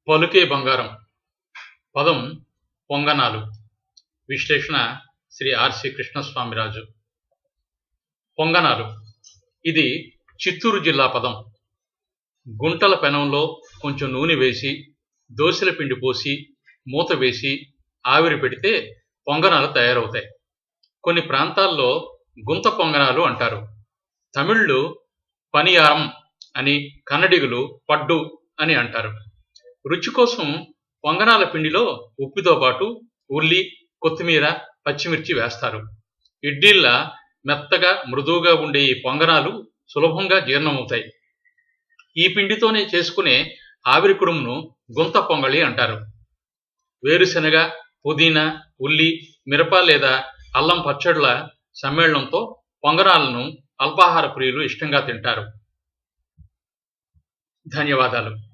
పలుకే బంగారం పదం పొంగనాలు విశ్లేషణ శ్రీ ఆర్సి కృష్ణస్వామిరాజు పొంగనాలు ఇది చిత్తూరు జిల్లా పదం గుంటల పెనంలో కొంచెం నూనె వేసి దోశల పిండి పోసి మూత వేసి ఆవిరి పెడితే పొంగనాలు తయారవుతాయి కొన్ని ప్రాంతాల్లో గుంత పొంగనాలు అంటారు తమిళ్లు పనియారం అని కన్నడిగులు పడ్డు అని అంటారు రుచి కోసం పొంగనాల పిండిలో ఉప్పుతో పాటు ఉల్లి కొత్తిమీర పచ్చిమిర్చి వేస్తారు ఇడ్లీల్లా మెత్తగా మృదువుగా ఉండే ఈ పొంగనాలు సులభంగా జీర్ణమవుతాయి ఈ పిండితోనే చేసుకునే ఆవిరి కుడుమును గుంత పొంగళి అంటారు వేరుశనగ పుదీనా ఉల్లి మిరప లేదా అల్లం పచ్చడుల సమ్మేళనంతో పొంగనాలను అల్పాహార ప్రియులు ఇష్టంగా తింటారు ధన్యవాదాలు